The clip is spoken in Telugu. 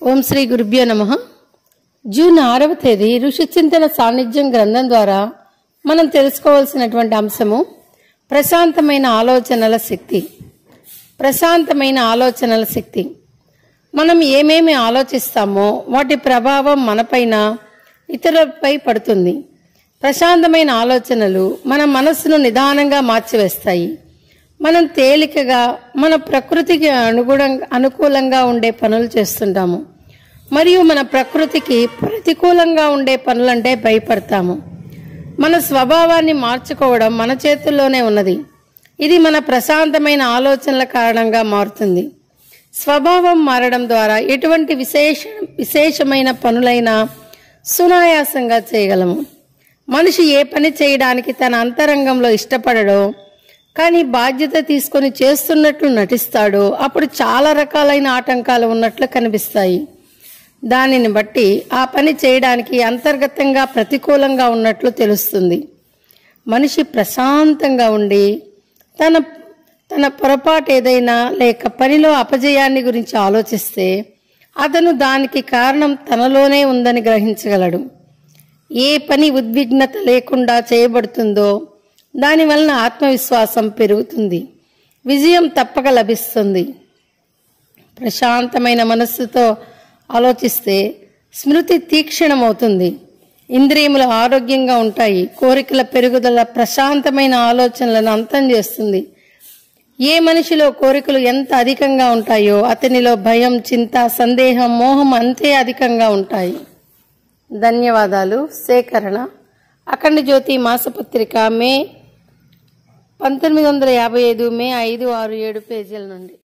ఓం శ్రీ గురుభ్యో నమ జూన్ ఆరవ తేదీ ఋషి చింతన సాన్నిధ్యం గ్రంథం ద్వారా మనం తెలుసుకోవాల్సినటువంటి అంశము ప్రశాంతమైన ఆలోచనల శక్తి ప్రశాంతమైన ఆలోచనల శక్తి మనం ఏమేమి ఆలోచిస్తామో వాటి ప్రభావం మనపైన ఇతరులపై పడుతుంది ప్రశాంతమైన ఆలోచనలు మన మనస్సును నిదానంగా మార్చివేస్తాయి మనం తేలికగా మన ప్రకృతికి అనుగుణంగా అనుకూలంగా ఉండే పనులు చేస్తుంటాము మరియు మన ప్రకృతికి ప్రతికూలంగా ఉండే పనులంటే భయపడతాము మన స్వభావాన్ని మార్చుకోవడం మన చేతుల్లోనే ఉన్నది ఇది మన ప్రశాంతమైన ఆలోచనల కారణంగా మారుతుంది స్వభావం మారడం ద్వారా ఎటువంటి విశేష విశేషమైన పనులైనా సునాయాసంగా చేయగలము మనిషి ఏ పని చేయడానికి తన అంతరంగంలో ఇష్టపడడో కానీ బాధ్యత తీసుకొని చేస్తున్నట్లు నటిస్తాడో అప్పుడు చాలా రకాలైన ఆటంకాలు ఉన్నట్లు కనిపిస్తాయి దానిని బట్టి ఆ పని చేయడానికి అంతర్గతంగా ప్రతికూలంగా ఉన్నట్లు తెలుస్తుంది మనిషి ప్రశాంతంగా ఉండి తన తన పొరపాటు ఏదైనా లేక పనిలో అపజయాన్ని గురించి ఆలోచిస్తే అతను దానికి కారణం తనలోనే ఉందని గ్రహించగలడు ఏ పని ఉద్విగ్నత లేకుండా చేయబడుతుందో దాని వలన ఆత్మవిశ్వాసం పెరుగుతుంది విజయం తప్పక లభిస్తుంది ప్రశాంతమైన మనస్సుతో ఆలోచిస్తే స్మృతి తీక్షణమవుతుంది ఇంద్రియములు ఆరోగ్యంగా ఉంటాయి కోరికల పెరుగుదల ప్రశాంతమైన ఆలోచనలను అంతం చేస్తుంది ఏ మనిషిలో కోరికలు ఎంత అధికంగా ఉంటాయో అతనిలో భయం చింత సందేహం మోహం అంతే అధికంగా ఉంటాయి ధన్యవాదాలు సేకరణ అఖండ జ్యోతి మాసపత్రిక మే పంతొమ్మిది వందల యాభై ఐదు మే ఐదు ఆరు ఏడు పేజీల నుండి